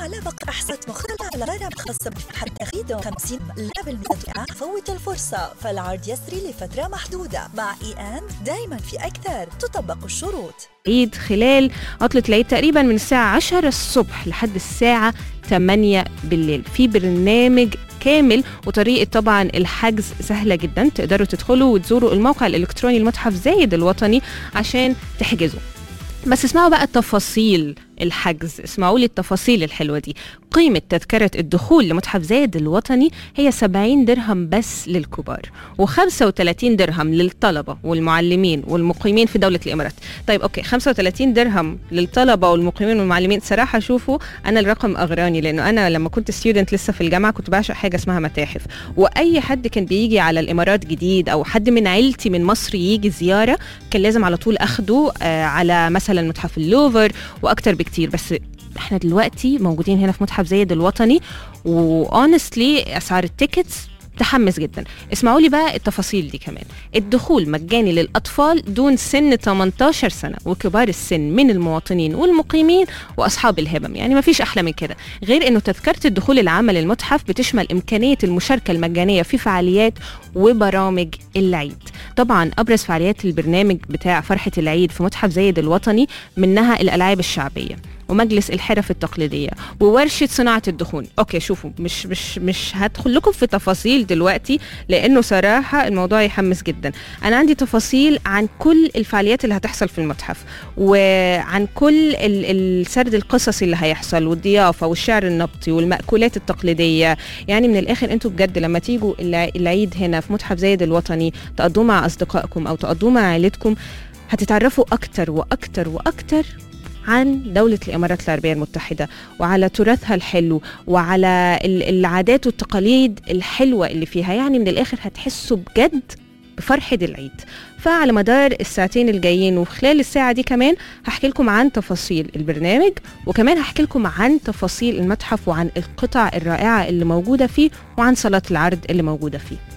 على مقطع أحصت مختلفة على غرام خاصة بفحر تخيدهم 50 لا بالمئة فوت الفرصة فالعرض يسري لفترة محدودة مع إي أند دايما في أكثر تطبق الشروط عيد خلال عطلة العيد تقريبا من الساعة 10 الصبح لحد الساعة 8 بالليل في برنامج كامل وطريقة طبعا الحجز سهلة جدا تقدروا تدخلوا وتزوروا الموقع الإلكتروني المتحف زايد الوطني عشان تحجزوا بس اسمعوا بقى تفاصيل الحجز اسمعوا لي التفاصيل الحلوة دي قيمة تذكرة الدخول لمتحف زايد الوطني هي 70 درهم بس للكبار و35 درهم للطلبة والمعلمين والمقيمين في دولة الإمارات طيب أوكي 35 درهم للطلبة والمقيمين والمعلمين صراحة شوفوا أنا الرقم أغراني لأنه أنا لما كنت ستودنت لسه في الجامعة كنت بعشق حاجة اسمها متاحف وأي حد كان بيجي على الإمارات جديد أو حد من عيلتي من مصر يجي زيارة كان لازم على طول أخده آه على مثلا متحف اللوفر وأكتر بكتير بس احنا دلوقتي موجودين هنا في متحف زايد الوطني واونستلي اسعار التيكتس تحمس جدا اسمعوا لي بقى التفاصيل دي كمان الدخول مجاني للاطفال دون سن 18 سنه وكبار السن من المواطنين والمقيمين واصحاب الهبم يعني ما فيش احلى من كده غير انه تذكره الدخول العامه للمتحف بتشمل امكانيه المشاركه المجانيه في فعاليات وبرامج العيد طبعا ابرز فعاليات البرنامج بتاع فرحه العيد في متحف زايد الوطني منها الالعاب الشعبيه ومجلس الحرف التقليديه وورشه صناعه الدخون اوكي شوفوا مش مش مش هدخل لكم في تفاصيل دلوقتي لانه صراحه الموضوع يحمس جدا انا عندي تفاصيل عن كل الفعاليات اللي هتحصل في المتحف وعن كل ال- السرد القصصي اللي هيحصل والضيافه والشعر النبطي والمأكولات التقليديه يعني من الاخر انتوا بجد لما تيجوا الع- العيد هنا في متحف زايد الوطني تقضوه مع اصدقائكم او تقضوه مع عائلتكم هتتعرفوا اكتر واكتر واكتر عن دولة الإمارات العربية المتحدة وعلى تراثها الحلو وعلى ال- العادات والتقاليد الحلوة اللي فيها يعني من الآخر هتحسوا بجد بفرحة العيد فعلى مدار الساعتين الجايين وخلال الساعة دي كمان هحكي لكم عن تفاصيل البرنامج وكمان هحكي لكم عن تفاصيل المتحف وعن القطع الرائعة اللي موجودة فيه وعن صالات العرض اللي موجودة فيه